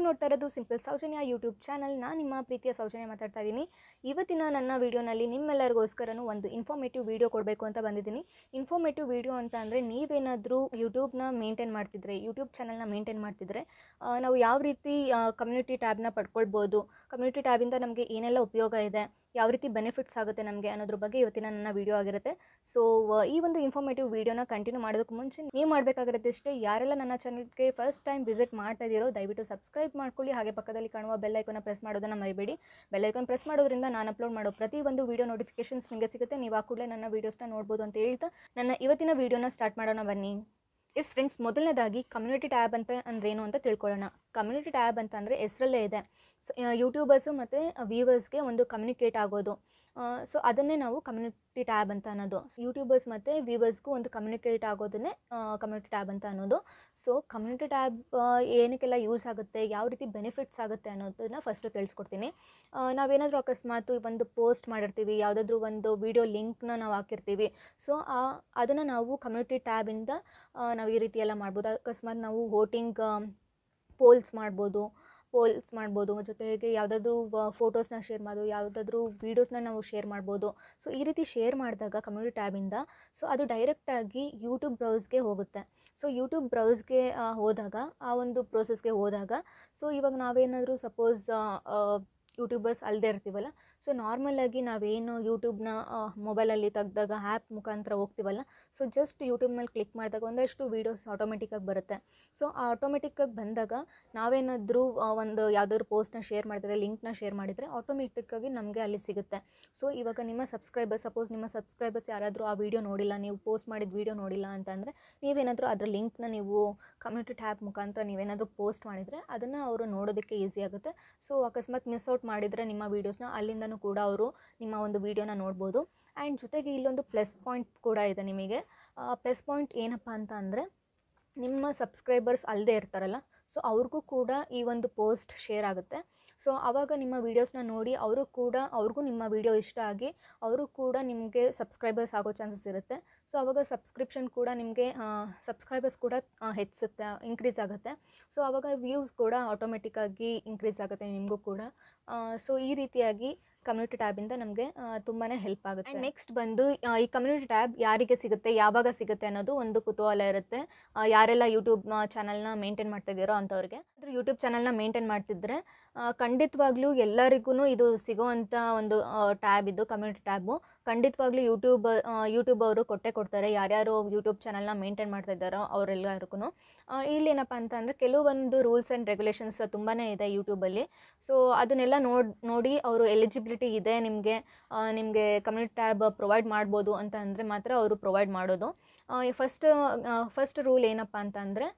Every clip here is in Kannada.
ನೋಡ್ತಾ ಇರೋದು ಸಿಂಪಲ್ ಸೌಜನ್ಯ ಯೂಟ್ಯೂಬ್ ಚಾನಲ್ ನಾನು ನಿಮ್ಮ ಪ್ರೀತಿಯ ಸೌಜನ್ಯ ಮಾತಾಡ್ತಾ ಇದ್ದೀನಿ ಇವತ್ತಿನ ನನ್ನ ವೀಡಿಯೋನಲ್ಲಿ ನಿಮ್ಮೆಲ್ಲರಿಗೋಸ್ಕರನೂ ಒಂದು ಇನ್ಫಾರ್ಮೇಟಿವ್ ವೀಡಿಯೋ ಕೊಡಬೇಕು ಅಂತ ಬಂದಿದ್ದೀನಿ ಇನ್ಫಾರ್ಮೇಟಿವ್ ವೀಡಿಯೋ ಅಂತ ಅಂದರೆ ನೀವೇನಾದರೂ ಯೂಟ್ಯೂಬ್ನ ಮೇಂಟೈನ್ ಮಾಡ್ತಿದ್ರೆ ಯೂಟ್ಯೂಬ್ ಚಾನಲ್ನ ಮೇಂಟೈನ್ ಮಾಡ್ತಿದ್ರೆ ಆ, ನಾವು ಯಾವ ರೀತಿ ಕಮ್ಯುನಿಟಿ ಟ್ಯಾಬ್ನ ಪಡ್ಕೊಳ್ಬೋದು ಕಮ್ಯುನಿಟಿ ಟ್ಯಾಬಿಂದ ನಮಗೆ ಏನೆಲ್ಲ ಉಪಯೋಗ ಇದೆ ಯಾವ ರೀತಿ ಬೆನಿಫಿಟ್ಸ್ ಆಗುತ್ತೆ ನಮಗೆ ಅನ್ನೋದ್ರ ಬಗ್ಗೆ ಇವತ್ತಿನ ನನ್ನ ವೀಡಿಯೋ ಆಗಿರುತ್ತೆ ಸೊ ಈ ಒಂದು ಇನ್ಫಾರ್ಮೇಟಿವ್ ವೀಡಿಯೋನ ಕಂಟಿನ್ಯೂ ಮಾಡೋದಕ್ಕೆ ಮುಂಚೆ ನೀವು ಮಾಡಬೇಕಾಗಿರುತ್ತೆ ಇಷ್ಟೇ ಯಾರೆಲ್ಲ ನನ್ನ ಚಾನಲ್ಗೆ ಫಸ್ಟ್ ಟೈಮ್ ವಿಸಿಟ್ ಮಾಡ್ತಾ ಇದ್ದೀರೋ ದಯವಿಟ್ಟು ಸಬ್ಸ್ಕ್ರೈಬ್ ಮಾಡ್ಕೊಳ್ಳಿ ಹಾಗೆ ಪಕ್ಕದಲ್ಲಿ ಕಾಣುವ ಬೆಲ್ ಐಕನ್ನ ಪ್ರೆಸ್ ಮಾಡೋದನ್ನು ಮರಿಬೇಡಿ ಬೆಲ್ ಐಕನ್ ಪ್ರೆಸ್ ಮಾಡೋದ್ರಿಂದ ನಾನು ಅಪ್ಲೋಡ್ ಮಾಡೋ ಪ್ರತಿ ಒಂದು ವೀಡಿಯೋ ನೋಟಿಫಿಕೇಶನ್ಸ್ ನಿಮಗೆ ಸಿಗುತ್ತೆ ನೀವು ಆ ಕೂಡಲೇ ನನ್ನ ವೀಡಿಯೋಸ್ನ ನೋಡ್ಬೋದು ಅಂತ ಹೇಳ್ತಾ ನನ್ನ ಇವತ್ತಿನ ವೀಡಿಯೋನ ಸ್ಟಾರ್ಟ್ ಮಾಡೋಣ ಬನ್ನಿ ಎಸ್ ಫ್ರೆಂಡ್ಸ್ ಮೊದಲನೇದಾಗಿ ಕಮ್ಯುನಿಟಿ ಟ್ಯಾಬ್ ಅಂತ ಅಂದ್ರೆ ಏನು ಅಂತ ತಿಳ್ಕೊಳ್ಳೋಣ ಕಮ್ಯುನಿಟಿ ಟ್ಯಾಬ್ ಅಂತ ಅಂದರೆ ಹೆಸರಲ್ಲೇ ಇದೆ ಯೂಟ್ಯೂಬರ್ಸು ಮತ್ತು ವ್ಯೂವರ್ಸ್ಗೆ ಒಂದು ಕಮ್ಯುನಿಕೇಟ್ ಆಗೋದು ಸೊ ಅದನ್ನೇ ನಾವು ಕಮ್ಯುನಿಟಿ ಟ್ಯಾಬ್ ಅಂತ ಅನ್ನೋದು ಯೂಟ್ಯೂಬರ್ಸ್ ಮತ್ತು ವ್ಯೂವರ್ಸ್ಗೂ ಒಂದು ಕಮ್ಯುನಿಕೇಟ್ ಆಗೋದನ್ನೇ ಕಮ್ಯುನಿಟಿ ಟ್ಯಾಬ್ ಅಂತ ಅನ್ನೋದು ಸೊ ಕಮ್ಯುನಿಟಿ ಟ್ಯಾಬ್ ಏನಕ್ಕೆಲ್ಲ ಯೂಸ್ ಆಗುತ್ತೆ ಯಾವ ರೀತಿ ಬೆನಿಫಿಟ್ಸ್ ಆಗುತ್ತೆ ಅನ್ನೋದನ್ನ ಫಸ್ಟು ತಿಳಿಸ್ಕೊಡ್ತೀನಿ ಆ, ನಾವೇನಾದರೂ ಅಕಸ್ಮಾತ್ ಒಂದು ಪೋಸ್ಟ್ ಮಾಡಿರ್ತೀವಿ ಯಾವುದಾದ್ರೂ ಒಂದು ವಿಡಿಯೋ ಲಿಂಕ್ನ ನಾವು ಹಾಕಿರ್ತೀವಿ ಸೊ ಆ ಅದನ್ನು ನಾವು ಕಮ್ಯುನಿಟಿ ಟ್ಯಾಬಿಂದ ನಾವು ಈ ರೀತಿ ಎಲ್ಲ ಮಾಡ್ಬೋದು ಅಕಸ್ಮಾತ್ ನಾವು ವೋಟಿಂಗ್ ಪೋಲ್ಸ್ ಮಾಡ್ಬೋದು ಪೋಲ್ಸ್ ಮಾಡ್ಬೋದು ಜೊತೆಗೆ ಯಾವುದಾದ್ರೂ ಫೋಟೋಸ್ನ ಶೇರ್ ಮಾಡೋದು ಯಾವುದಾದ್ರೂ ವೀಡಿಯೋಸ್ನ ನಾವು ಶೇರ್ ಮಾಡ್ಬೋದು ಸೊ ಈ ರೀತಿ ಶೇರ್ ಮಾಡಿದಾಗ ಕಮ್ಯುನಿಟಿ ಟ್ಯಾಬಿಂದ ಸೊ ಅದು ಡೈರೆಕ್ಟಾಗಿ ಯೂಟ್ಯೂಬ್ ಬ್ರೌಸ್ಗೆ ಹೋಗುತ್ತೆ ಸೊ ಯೂಟ್ಯೂಬ್ ಬ್ರೌಸ್ಗೆ ಹೋದಾಗ ಆ ಒಂದು ಪ್ರೋಸೆಸ್ಗೆ ಹೋದಾಗ ಸೊ ಇವಾಗ ನಾವೇನಾದರೂ ಸಪೋಸ್ ಯೂಟ್ಯೂಬರ್ಸ್ ಅಲ್ಲದೆ ಇರ್ತೀವಲ್ಲ ಸೊ ನಾರ್ಮಲಾಗಿ ನಾವೇನು ಯೂಟ್ಯೂಬ್ನ ಮೊಬೈಲಲ್ಲಿ ತೆಗ್ದಾಗ ಆ್ಯಪ್ ಮುಖಾಂತರ ಹೋಗ್ತೀವಲ್ಲ ಸೊ ಜಸ್ಟ್ ಯೂಟ್ಯೂಬ್ ಮೇಲೆ ಕ್ಲಿಕ್ ಮಾಡಿದಾಗ ಒಂದಷ್ಟು ವೀಡಿಯೋಸ್ ಆಟೋಮೆಟಿಕ್ಕಾಗಿ ಬರುತ್ತೆ ಸೊ ಆ ಆಟೋಮೆಟಿಕ್ಕಾಗಿ ಬಂದಾಗ ನಾವೇನಾದರೂ ಒಂದು ಯಾವುದಾದ್ರು ಪೋಸ್ಟ್ನ ಶೇರ್ ಮಾಡಿದ್ರೆ ಲಿಂಕ್ನ ಶೇರ್ ಮಾಡಿದರೆ ಆಟೋಮೆಟಿಕ್ಕಾಗಿ ನಮಗೆ ಅಲ್ಲಿ ಸಿಗುತ್ತೆ ಸೊ ಇವಾಗ ನಿಮ್ಮ ಸಬ್ಸ್ಕ್ರೈಬರ್ಸ್ ಸಪೋಸ್ ನಿಮ್ಮ ಸಬ್ಸ್ಕ್ರೈಬರ್ಸ್ ಯಾರಾದರೂ ಆ ವಿಡಿಯೋ ನೋಡಿಲ್ಲ ನೀವು ಪೋಸ್ಟ್ ಮಾಡಿದ ವಿಡಿಯೋ ನೋಡಿಲ್ಲ ಅಂತಂದರೆ ನೀವೇನಾದರೂ ಅದರ ಲಿಂಕ್ನ ನೀವು ಕಮ್ಯುನಿಟಿ ಟ್ಯಾಬ್ ಮುಖಾಂತರ ನೀವೇನಾದರೂ ಪೋಸ್ಟ್ ಮಾಡಿದರೆ ಅದನ್ನು ಅವರು ನೋಡೋದಕ್ಕೆ ಈಸಿ ಆಗುತ್ತೆ ಸೊ ಅಕಸ್ಮಾತ್ ಮಿಸ್ ಔಟ್ ಮಾಡಿದರೆ ನಿಮ್ಮ ವೀಡಿಯೋಸ್ನ ಅಲ್ಲಿಂದನೂ ಕೂಡ ಅವರು ನಿಮ್ಮ ಒಂದು ವೀಡಿಯೋನ ನೋಡ್ಬೋದು ಆ್ಯಂಡ್ ಜೊತೆಗೆ ಇಲ್ಲೊಂದು ಪ್ಲಸ್ ಪಾಯಿಂಟ್ ಕೂಡ ಇದೆ ನಿಮಗೆ ಪ್ಲಸ್ ಪಾಯಿಂಟ್ ಏನಪ್ಪ ಅಂತ ಅಂದರೆ ನಿಮ್ಮ ಸಬ್ಸ್ಕ್ರೈಬರ್ಸ್ ಅಲ್ಲದೆ ಇರ್ತಾರಲ್ಲ ಸೊ ಅವ್ರಿಗೂ ಕೂಡ ಈ ಒಂದು ಪೋಸ್ಟ್ ಶೇರ್ ಆಗುತ್ತೆ ಸೊ ಆವಾಗ ನಿಮ್ಮ ವೀಡಿಯೋಸ್ನ ನೋಡಿ ಅವರು ಕೂಡ ಅವ್ರಿಗೂ ನಿಮ್ಮ ವೀಡಿಯೋ ಇಷ್ಟ ಆಗಿ ಅವರು ಕೂಡ ನಿಮಗೆ ಸಬ್ಸ್ಕ್ರೈಬರ್ಸ್ ಆಗೋ ಚಾನ್ಸಸ್ ಇರುತ್ತೆ ಸೊ ಆವಾಗ ಸಬ್ಸ್ಕ್ರಿಪ್ಷನ್ ಕೂಡ ನಿಮಗೆ ಸಬ್ಸ್ಕ್ರೈಬರ್ಸ್ ಕೂಡ ಆ, ಹೆಚ್ಚುತ್ತೆ ಇನ್ಕ್ರೀಸ್ ಆಗುತ್ತೆ ಸೊ ಆವಾಗ ವ್ಯೂಸ್ ಕೂಡ ಆಟೋಮೆಟಿಕ್ಕಾಗಿ ಇನ್ಕ್ರೀಸ್ ಆಗುತ್ತೆ ನಿಮಗೂ ಕೂಡ ಸೊ ಈ ರೀತಿಯಾಗಿ ಕಮ್ಯುನಿಟಿ ಟ್ಯಾಬಿಂದ ನಮಗೆ ತುಂಬಾ ಹೆಲ್ಪ್ ಆಗುತ್ತೆ ನೆಕ್ಸ್ಟ್ ಬಂದು ಆ, ಈ ಕಮ್ಯುನಿಟಿ ಟ್ಯಾಬ್ ಯಾರಿಗೆ ಸಿಗುತ್ತೆ ಯಾವಾಗ ಸಿಗುತ್ತೆ ಅನ್ನೋದು ಒಂದು ಕುತೂಹಲ ಇರುತ್ತೆ ಆ, ಯಾರೆಲ್ಲ ಯೂಟ್ಯೂಬ್ ಚಾನಲ್ನ ಮೇಂಟೈನ್ ಮಾಡ್ತಾ ಇದ್ದೀರೋ ಅಂಥವ್ರಿಗೆ ಅದ್ರ ಯೂಟ್ಯೂಬ್ ಚಾನಲ್ನ ಮೇಂಟೈನ್ ಮಾಡ್ತಿದ್ರೆ ಆ, ಖಂಡಿತವಾಗ್ಲೂ ಎಲ್ಲರಿಗೂ ಇದು ಸಿಗೋವಂಥ ಒಂದು ಟ್ಯಾಬ್ ಇದು ಕಮ್ಯುನಿಟಿ ಟ್ಯಾಬು ಖಂಡಿತವಾಗ್ಲೂ ಯೂಟ್ಯೂಬ್ ಯೂಟ್ಯೂಬ್ ಅವರು ಕೊಟ್ಟೆ ಕೊಡ್ತಾರೆ ಯಾರ್ಯಾರು ಯೂಟ್ಯೂಬ್ ಚಾನಲ್ನ ಮೇಂಟೈನ್ ಮಾಡ್ತಾ ಇದ್ದಾರೋ ಅವರೆಲ್ಲರಿಗೂ ಇಲ್ಲೇನಪ್ಪ ಅಂತ ಅಂದರೆ ಕೆಲವೊಂದು ರೂಲ್ಸ್ ಆ್ಯಂಡ್ ರೆಗ್ಯುಲೇಷನ್ಸ್ ತುಂಬಾ ಇದೆ ಯೂಟ್ಯೂಬಲ್ಲಿ ಸೊ ಅದನ್ನೆಲ್ಲ ನೋಡಿ ನೋಡಿ ಅವರು ಎಲಿಜಿಬಿಲಿಟಿ ಇದೆ ನಿಮಗೆ ನಿಮಗೆ ಕಮ್ಯುನಿಟಿ ಟ್ಯಾಬ್ ಪ್ರೊವೈಡ್ ಮಾಡ್ಬೋದು ಅಂತ ಅಂದರೆ ಮಾತ್ರ ಅವರು ಪ್ರೊವೈಡ್ ಮಾಡೋದು ಫಸ್ಟ್ ಫಸ್ಟ್ ರೂಲ್ ಏನಪ್ಪ ಅಂತ ಅಂದರೆ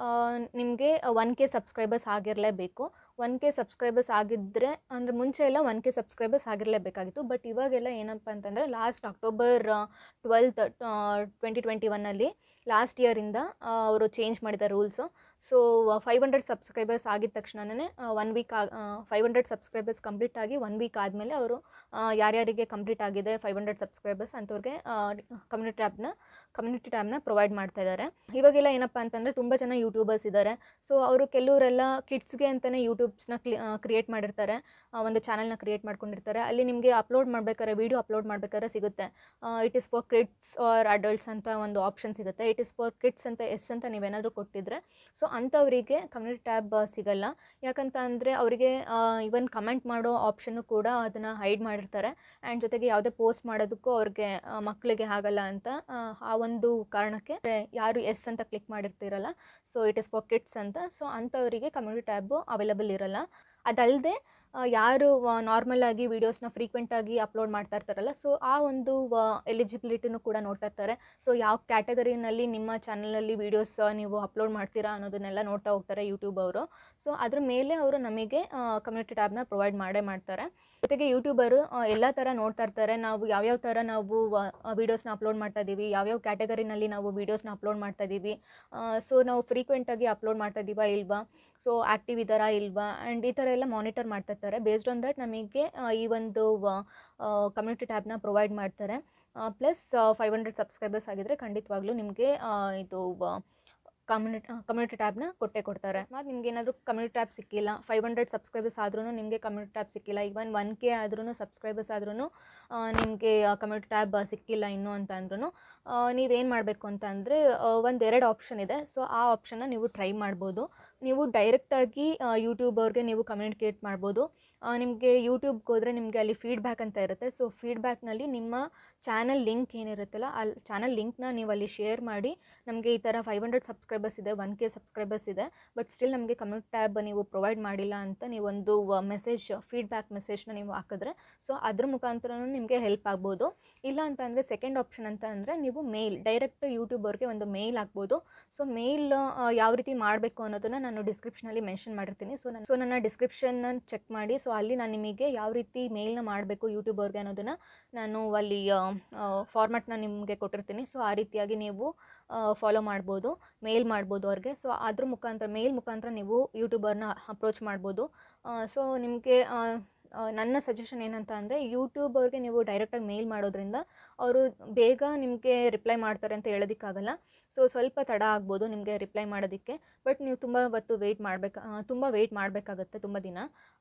ನಿಮಗೆ ಒನ್ ಕೆ ಸಬ್ಸ್ಕ್ರೈಬರ್ಸ್ ಆಗಿರಲೇಬೇಕು ಒನ್ ಕೆ ಸಬ್ಸ್ಕ್ರೈಬರ್ಸ್ ಆಗಿದ್ದರೆ ಅಂದರೆ ಮುಂಚೆ ಎಲ್ಲ ಒನ್ ಕೆ ಸಬ್ಸ್ಕ್ರೈಬರ್ಸ್ ಆಗಿರಲೇಬೇಕಾಗಿತ್ತು ಬಟ್ ಇವಾಗೆಲ್ಲ ಏನಪ್ಪ ಅಂತಂದರೆ last October twelfth twenty twenty ಒನ್ನಲ್ಲಿ ಲಾಸ್ಟ್ ಇಯರಿಂದ ಅವರು ಚೇಂಜ್ ಮಾಡಿದ್ದಾರೆ rules so five hundred subscribers ಆಗಿದ ತಕ್ಷಣವೇ one week five hundred subscribers complete ಆಗಿ ಒನ್ ವೀಕ್ ಆದಮೇಲೆ ಅವರು ಯಾರ್ಯಾರಿಗೆ ಕಂಪ್ಲೀಟ್ ಆಗಿದೆ ಫೈವ್ ಹಂಡ್ರೆಡ್ ಸಬ್ಸ್ಕ್ರೈಬರ್ಸ್ ಅಂಥವ್ರಿಗೆ ಕಮ್ಯುನಿಟಿ ಟ್ಯಾಬ್ನ ಕಮ್ಯುನಿಟಿ ಟ್ಯಾಬ್ನ ಪ್ರೊವೈಡ್ ಮಾಡ್ತಾ ಇದ್ದಾರೆ ಇವಾಗೆಲ್ಲ ಏನಪ್ಪ ಅಂತಂದರೆ ತುಂಬ ಜನ ಯೂಟ್ಯೂಬರ್ಸ್ ಇದ್ದಾರೆ ಸೊ ಅವರು ಕೆಲವರೆಲ್ಲ ಕಿಡ್ಸ್ಗೆ ಅಂತಲೇ ಯೂಟ್ಯೂಬ್ಸ್ನ ಕ್ಲಿ ಕ್ರಿಯೇಟ್ ಮಾಡಿರ್ತಾರೆ ಆ, ಒಂದು ಚಾನಲ್ನ ಕ್ರಿಯೇಟ್ ಮಾಡ್ಕೊಂಡಿರ್ತಾರೆ ಅಲ್ಲಿ ನಿಮಗೆ ಅಪ್ಲೋಡ್ ಮಾಡ್ಬೇಕಾದ್ರೆ ವೀಡಿಯೋ ಅಪ್ಲೋಡ್ ಮಾಡ್ಬೇಕಾದ್ರೆ ಸಿಗುತ್ತೆ it is for kids or adults ಅಂತ ಒಂದು ಆಪ್ಷನ್ ಸಿಗುತ್ತೆ ಇಟ್ ಇಸ್ ಫಾರ್ ಕಿಡ್ಸ್ ಅಂತ ಎಸ್ ಅಂತ ನೀವೇನಾದರೂ ಕೊಟ್ಟಿದ್ರೆ ಸೊ ಅಂಥವರಿಗೆ ಕಮ್ಯುನಿಟಿ ಟ್ಯಾಬ್ ಸಿಗಲ್ಲ ಯಾಕಂತ ಅಂದರೆ ಅವರಿಗೆ ಇವನ್ ಕಮೆಂಟ್ ಮಾಡೋ ಆಪ್ಷನ್ನು ಕೂಡ ಅದನ್ನು ಹೈಡ್ ಮಾಡಿರ್ತಾರೆ ಆ್ಯಂಡ್ ಜೊತೆಗೆ ಯಾವುದೇ ಪೋಸ್ಟ್ ಮಾಡೋದಕ್ಕೂ ಅವ್ರಿಗೆ ಆ, ಮಕ್ಕಳಿಗೆ ಆಗಲ್ಲ ಅಂತ ಆ, ಆ ಒಂದು ಕಾರಣಕ್ಕೆ ಯಾರು ಎಸ್ ಅಂತ ಕ್ಲಿಕ್ ಮಾಡಿರ್ತೀರಲ್ಲ so it is for kids ಅಂತ ಸೊ ಅಂಥವರಿಗೆ ಕಮ್ಯುನಿಟಿ ಟ್ಯಾಬು ಅವೈಲಬಲ್ ಇರಲ್ಲ ಅದಲ್ಲದೆ ಯಾರು ನಾರ್ಮಲ್ ಆಗಿ ವೀಡಿಯೋಸ್ನ ಫ್ರೀಕ್ವೆಂಟಾಗಿ ಅಪ್ಲೋಡ್ ಮಾಡ್ತಾ ಇರ್ತಾರಲ್ಲ ಸೊ ಆ ಒಂದು ಎಲಿಜಿಬಿಲಿಟಿನೂ ಕೂಡ ನೋಡ್ತಾ ಇರ್ತಾರೆ ಸೊ ಯಾವ ಕ್ಯಾಟಗರಿನಲ್ಲಿ ನಿಮ್ಮ ಚಾನಲಲ್ಲಿ ವೀಡಿಯೋಸ್ ನೀವು ಅಪ್ಲೋಡ್ ಮಾಡ್ತೀರಾ ಅನ್ನೋದನ್ನೆಲ್ಲ ನೋಡ್ತಾ ಹೋಗ್ತಾರೆ ಯೂಟ್ಯೂಬ್ ಅವರು ಸೊ ಅದ್ರ ಮೇಲೆ ಅವರು ನಮಗೆ ಕಮ್ಯುನಿಟಿ ಟ್ಯಾಬ್ನ ಪ್ರೊವೈಡ್ ಮಾಡೇ ಮಾಡ್ತಾರೆ ಜೊತೆಗೆ ಯೂಟ್ಯೂಬರು ಎಲ್ಲ ಥರ ನೋಡ್ತಾ ಇರ್ತಾರೆ ನಾವು ಯಾವ್ಯಾವ ಥರ ನಾವು ವೀಡಿಯೋಸ್ನ ಅಪ್ಲೋಡ್ ಮಾಡ್ತಾ ಇದ್ದೀವಿ ಯಾವ್ಯಾವ ಕ್ಯಾಟಗರಿನಲ್ಲಿ ನಾವು ವೀಡಿಯೋಸ್ನ ಅಪ್ಲೋಡ್ ಮಾಡ್ತಾ ಇದ್ದೀವಿ ಸೊ ನಾವು ಫ್ರೀಕ್ವೆಂಟಾಗಿ ಅಪ್ಲೋಡ್ ಮಾಡ್ತಾ ಇದ್ದೀವಾ ಇಲ್ವಾ ಸೊ ಆ್ಯಕ್ಟಿವ್ ಇದ್ದಾರಾ ಇಲ್ವಾ ಆ್ಯಂಡ್ ಈ ಥರ ಎಲ್ಲ ಮಾನಿಟರ್ ಮಾಡ್ತಾ ಇರ್ತಾರೆ ಬೇಸ್ಡ್ ಆನ್ ದಟ್ ನಮಗೆ ಆ, ಈ ಒಂದು ಕಮ್ಯುನಿಟಿ ಟ್ಯಾಬ್ನ ಪ್ರೊವೈಡ್ ಮಾಡ್ತಾರೆ ಪ್ಲಸ್ ಫೈವ್ ಹಂಡ್ರೆಡ್ ಸಬ್ಸ್ಕ್ರೈಬರ್ಸ್ ಆಗಿದ್ದರೆ ಖಂಡಿತವಾಗ್ಲೂ ನಿಮಗೆ ಇದು ಕಮ್ಯುನಿಟಿ ಕಮ್ಯುನಿಟಿ ಟ್ಯಾಬ್ನ ಕೊಟ್ಟೇ ಕೊಡ್ತಾರೆ ಅಕಸ್ಮಾತ್ ನಿಮ್ಗೆ ಏನಾದರೂ ಕಮ್ಯುನಿಟಿ ಟ್ಯಾಬ್ ಸಿಕ್ಕಿಲ್ಲ ಫೈವ್ ಹಂಡ್ರೆಡ್ ಸಬ್ಸ್ಕ್ರೈಬರ್ಸ್ ಆದ್ರೂ ನಿಮಗೆ ಕಮ್ಯುನಿಟಿ ಟ್ಯಾಬ್ ಸಿಕ್ಕಿಲ್ಲ ಇವನ್ ಒನ್ ಕೆ ಆದ್ರೂ ಸಬ್ಸ್ಕ್ರೈಬರ್ಸ್ ಆದ್ರೂ ನಿಮಗೆ ಕಮ್ಯುನಿಟಿ ಟ್ಯಾಬ್ ಸಿಕ್ಕಿಲ್ಲ ಇನ್ನೂ ಅಂತ ಅಂದ್ರೂ ನೀವೇನು ಮಾಡಬೇಕು ಅಂತ ಅಂದರೆ ಒಂದೆರಡು ಆಪ್ಷನ್ ಇದೆ ಸೊ ಆ ಆಪ್ಷನ್ನ ನೀವು ಟ್ರೈ ಮಾಡ್ಬೋದು ನೀವು ಡೈರೆಕ್ಟಾಗಿ ಯೂಟ್ಯೂಬ್ ಅವ್ರಿಗೆ ನೀವು ಕಮ್ಯುನಿಕೇಟ್ ಮಾಡ್ಬೋದು ನಿಮಗೆ ಯೂಟ್ಯೂಬ್ಗೆ ಹೋದರೆ ನಿಮಗೆ ಅಲ್ಲಿ ಫೀಡ್ಬ್ಯಾಕ್ ಅಂತ ಇರುತ್ತೆ ಸೊ ಫೀಡ್ಬ್ಯಾಕ್ನಲ್ಲಿ ನಿಮ್ಮ ಚಾನಲ್ ಲಿಂಕ್ ಏನಿರುತ್ತಲ್ಲ ಅಲ್ಲಿ ಚಾನಲ್ ಲಿಂಕ್ನ ನೀವು ಅಲ್ಲಿ ಶೇರ್ ಮಾಡಿ ನಮಗೆ ಈ ಥರ ಫೈವ್ ಹಂಡ್ರೆಡ್ ಸಬ್ಸ್ಕ್ರೈಬರ್ಸ್ ಇದೆ ಒನ್ ಕೆ ಸಬ್ಸ್ಕ್ರೈಬರ್ಸ್ ಇದೆ ಬಟ್ ಸ್ಟಿಲ್ ನಮಗೆ ಕಮ್ಯುನಿಟಿ ಟ್ಯಾಬ್ ನೀವು ಪ್ರೊವೈಡ್ ಮಾಡಿಲ್ಲ ಅಂತ ನೀವೊಂದು ಮೆಸೇಜ್ ಫೀಡ್ಬ್ಯಾಕ್ ಮೆಸೇಜ್ನ ನೀವು ಹಾಕಿದ್ರೆ ಸೊ ಅದ್ರ ಮುಖಾಂತರನೂ ನಿಮಗೆ ಹೆಲ್ಪ್ ಆಗ್ಬೋದು ಇಲ್ಲ ಅಂತ ಅಂದರೆ ಸೆಕೆಂಡ್ ಆಪ್ಷನ್ ಅಂತ ಅಂದರೆ ನೀವು ಮೇಲ್ ಡೈರೆಕ್ಟ್ ಯೂಟ್ಯೂಬ್ ಅವ್ರಿಗೆ ಒಂದು ಮೇಲ್ ಹಾಕ್ಬೋದು ಸೊ ಮೇಲ್ ಯಾವ ರೀತಿ ಮಾಡಬೇಕು ಅನ್ನೋದನ್ನು ನಾನು ಡಿಸ್ಕ್ರಿಪ್ಷನಲ್ಲಿ ಮೆನ್ಷನ್ ಮಾಡಿರ್ತೀನಿ ಸೊ ನಾನು ಸೊ ನನ್ನ ಡಿಸ್ಕ್ರಿಪ್ಷನ್ನ ಚೆಕ್ ಮಾಡಿ ಸೊ ಅಲ್ಲಿ ನಾನು ನಿಮಗೆ ಯಾವ ರೀತಿ ಮೇಲ್ನ ಮಾಡಬೇಕು ಯೂಟ್ಯೂಬ್ ಅವ್ರಿಗೆ ಅನ್ನೋದನ್ನು ನಾನು ಅಲ್ಲಿ ಫಾರ್ಮ್ಯಾಟ್ನ ನಿಮಗೆ ಕೊಟ್ಟಿರ್ತೀನಿ ಸೊ ಆ ರೀತಿಯಾಗಿ ನೀವು ಫಾಲೋ ಮಾಡ್ಬೋದು ಮೇಲ್ ಮಾಡ್ಬೋದು ಅವ್ರಿಗೆ ಸೊ ಅದ್ರ ಮುಖಾಂತರ ಮೇಲ್ ಮುಖಾಂತರ ನೀವು ಯೂಟ್ಯೂಬರ್ನ ಅಪ್ರೋಚ್ ಮಾಡ್ಬೋದು ಸೊ ನಿಮಗೆ ನನ್ನ ಸಜೆಷನ್ ಏನಂತ ಅಂದರೆ ಯೂಟ್ಯೂಬ್ ಅವ್ರಿಗೆ ನೀವು ಡೈರೆಕ್ಟಾಗಿ ಮೇಲ್ ಮಾಡೋದ್ರಿಂದ ಅವರು ಬೇಗ ನಿಮಗೆ ರಿಪ್ಲೈ ಮಾಡ್ತಾರೆ ಅಂತ ಹೇಳೋದಕ್ಕಾಗಲ್ಲ ಸೊ ಸ್ವಲ್ಪ ತಡ ಆಗ್ಬೋದು ನಿಮಗೆ ರಿಪ್ಲೈ ಮಾಡೋದಕ್ಕೆ ಬಟ್ ನೀವು ತುಂಬ ಹೊತ್ತು ವೆಯ್ಟ್ ಮಾಡಬೇಕು ತುಂಬ ವೆಯ್ಟ್ ಮಾಡಬೇಕಾಗತ್ತೆ ತುಂಬ ದಿನ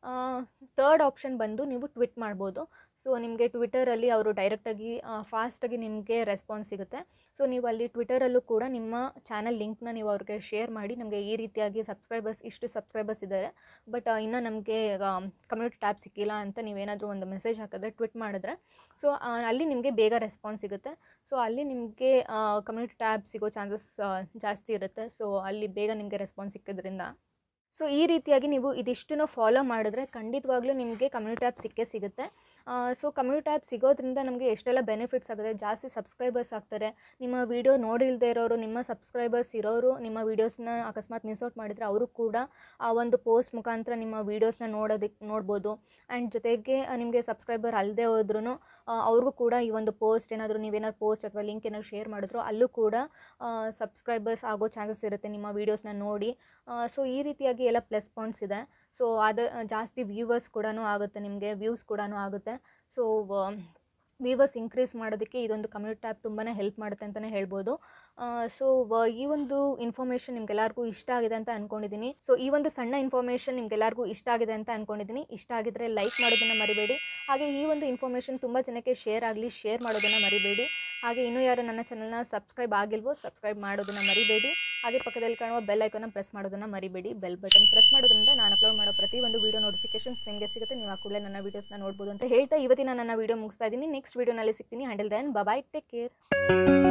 ತರ್ಡ್ ಆಪ್ಷನ್ ಬಂದು ನೀವು ಟ್ವಿಟ್ ಮಾಡ್ಬೋದು ಸೊ ನಿಮಗೆ ಟ್ವಿಟರಲ್ಲಿ ಅವರು ಡೈರೆಕ್ಟಾಗಿ ಫಾಸ್ಟಾಗಿ ನಿಮಗೆ ರೆಸ್ಪಾನ್ಸ್ ಸಿಗುತ್ತೆ ಸೊ ನೀವು ಅಲ್ಲಿ ಟ್ವಿಟರಲ್ಲೂ ಕೂಡ ನಿಮ್ಮ ಚಾನಲ್ ಲಿಂಕ್ನ ನೀವು ಅವ್ರಿಗೆ ಶೇರ್ ಮಾಡಿ ನಮಗೆ ಈ ರೀತಿಯಾಗಿ ಸಬ್ಸ್ಕ್ರೈಬರ್ಸ್ ಇಷ್ಟು ಸಬ್ಸ್ಕ್ರೈಬರ್ಸ್ ಇದ್ದಾರೆ ಬಟ್ ಇನ್ನೂ ನಮಗೆ ಕಮ್ಯುನಿಟಿ ಟ್ಯಾಬ್ ಸಿಕ್ಕಿಲ್ಲ ಅಂತ ನೀವೇನಾದರೂ ಒಂದು ಮೆಸೇಜ್ ಹಾಕಿದ್ರೆ ಟ್ವಿಟ್ ಮಾಡಿದ್ರೆ ಸೊ ಅಲ್ಲಿ ನಿಮಗೆ ಬೇಗ ರೆಸ್ಪಾನ್ಸ್ ಸಿಗುತ್ತೆ ಸೊ ಅಲ್ಲಿ ನಿಮಗೆ ಕಮ್ಯುನಿಟಿ ಟ್ಯಾಬ್ ಸಿಗೋ ಚಾನ್ಸಸ್ ಜಾಸ್ತಿ ಇರುತ್ತೆ ಸೊ ಅಲ್ಲಿ ಬೇಗ ನಿಮಗೆ ರೆಸ್ಪಾನ್ಸ್ ಸಿಕ್ಕೋದ್ರಿಂದ ಸೊ ಈ ರೀತಿಯಾಗಿ ನೀವು ಇದಿಷ್ಟನ್ನು ಫಾಲೋ ಮಾಡಿದ್ರೆ ಖಂಡಿತವಾಗ್ಲೂ ನಿಮಗೆ ಕಮ್ಯುನಿಟಿ ಟ್ಯಾಬ್ ಸಿಕ್ಕೇ ಸಿಗುತ್ತೆ ಸೊ ಕಮ್ಯುನಿಟಿ ಟ್ಯಾಬ್ ಸಿಗೋದ್ರಿಂದ ನಮಗೆ ಎಷ್ಟೆಲ್ಲ ಬೆನಿಫಿಟ್ಸ್ ಆಗುತ್ತೆ ಜಾಸ್ತಿ ಸಬ್ಸ್ಕ್ರೈಬರ್ಸ್ ಆಗ್ತಾರೆ ನಿಮ್ಮ ವೀಡಿಯೋ ನೋಡಿಲ್ದೇ ಇರೋರು ನಿಮ್ಮ ಸಬ್ಸ್ಕ್ರೈಬರ್ಸ್ ಇರೋರು ನಿಮ್ಮ ವೀಡಿಯೋಸ್ನ ಅಕಸ್ಮಾತ್ ಮಿಸ್ ಔಟ್ ಮಾಡಿದರೆ ಅವರು ಕೂಡ ಆ ಒಂದು ಪೋಸ್ಟ್ ಮುಖಾಂತರ ನಿಮ್ಮ ವೀಡಿಯೋಸ್ನ ನೋಡೋದಕ್ಕೆ ನೋಡ್ಬೋದು ಆ್ಯಂಡ್ ಜೊತೆಗೆ ನಿಮಗೆ ಸಬ್ಸ್ಕ್ರೈಬರ್ ಅಲ್ಲದೆ ಹೋದ್ರೂ ಅವ್ರಿಗೂ ಕೂಡ ಈ ಒಂದು ಪೋಸ್ಟ್ ಏನಾದರೂ ನೀವೇನಾದ್ರು ಪೋಸ್ಟ್ ಅಥವಾ ಲಿಂಕ್ ಏನಾದ್ರು ಶೇರ್ ಮಾಡಿದ್ರು ಅಲ್ಲೂ ಕೂಡ ಸಬ್ಸ್ಕ್ರೈಬರ್ಸ್ ಆಗೋ ಚಾನ್ಸಸ್ ಇರುತ್ತೆ ನಿಮ್ಮ ವೀಡಿಯೋಸ್ನ ನೋಡಿ ಸೊ ಈ ರೀತಿಯಾಗಿ ಎಲ್ಲ ಪ್ಲಸ್ ಪಾಯಿಂಟ್ಸ್ ಇದೆ ಸೊ ಅದು ಜಾಸ್ತಿ ವ್ಯೂವರ್ಸ್ ಕೂಡ ಆಗುತ್ತೆ ನಿಮಗೆ ವ್ಯೂಸ್ ಕೂಡ ಆಗುತ್ತೆ ಸೊ ವ್ಯೂವರ್ಸ್ ಇನ್ಕ್ರೀಸ್ ಮಾಡೋದಕ್ಕೆ ಇದೊಂದು ಕಮ್ಯುನಿಟಿ ಟ್ಯಾಬ್ ತುಂಬಾ ಹೆಲ್ಪ್ ಮಾಡುತ್ತೆ ಅಂತಲೇ ಹೇಳ್ಬೋದು ಸೊ ಈ ಒಂದು ಇನ್ಫಾರ್ಮೇಷನ್ ನಿಮ್ಗೆಲ್ಲರಿಗೂ ಇಷ್ಟ ಆಗಿದೆ ಅಂತ ಅಂದ್ಕೊಂಡಿದ್ದೀನಿ ಸೊ ಈ ಒಂದು ಸಣ್ಣ ಇನ್ಫಾರ್ಮೇಷನ್ ನಿಮ್ಗೆಲ್ಲರಿಗೂ ಇಷ್ಟ ಆಗಿದೆ ಅಂತ ಅಂದ್ಕೊಂಡಿದ್ದೀನಿ ಇಷ್ಟ ಆಗಿದ್ರೆ ಲೈಕ್ ಮಾಡೋದನ್ನು ಮರಿಬೇಡಿ ಹಾಗೆ ಈ ಒಂದು ಇನ್ಫಾರ್ಮೇಷನ್ ತುಂಬ ಜನಕ್ಕೆ ಶೇರ್ ಆಗಲಿ ಶೇರ್ ಮಾಡೋದನ್ನು ಮರಿಬೇಡಿ ಹಾಗೆ ಇನ್ನೂ ಯಾರು ನನ್ನ ಚಾನಲ್ನ ಸಬ್ಸ್ಕ್ರೈಬ್ ಆಗಿಲ್ವೋ ಸಬ್ಸ್ಕ್ರೈಬ್ ಮಾಡೋದನ್ನು ಮರಿಬೇಡಿ ಹಾಗೆ ಪಕ್ಕದಲ್ಲಿ ಕಾಣುವ ಬೆಲ್ ಐಕನ್ನ ಪ್ರೆಸ್ ಮಾಡೋದನ್ನು ಮರಿಬೇಡಿ ಬೆಲ್ ಬಟನ್ ಪ್ರೆಸ್ ಮಾಡೋದ್ರಿಂದ ನಾನು ಅಪ್ಲೋಡ್ ಮಾಡೋ ಪ್ರತಿ ಒಂದು ವೀಡಿಯೋ ನೋಟಿಫಿಕೇಶನ್ಸ್ ನಿಮಗೆ ಸಿಗುತ್ತೆ ನೀವು ಆ ಕೂಡಲೇ ನನ್ನ ವೀಡಿಯೋಸ್ನ ನೋಡ್ಬೋದು ಅಂತ ಹೇಳ್ತಾ ಇವತ್ತಿನ ನನ್ನ ವೀಡಿಯೋ ಮುಗಿಸ್ತಾ ಇದ್ದೀನಿ ನೆಕ್ಸ್ಟ್ ವೀಡಿಯೋನಲ್ಲಿ ಸಿಗ್ತೀನಿ handle then bye take care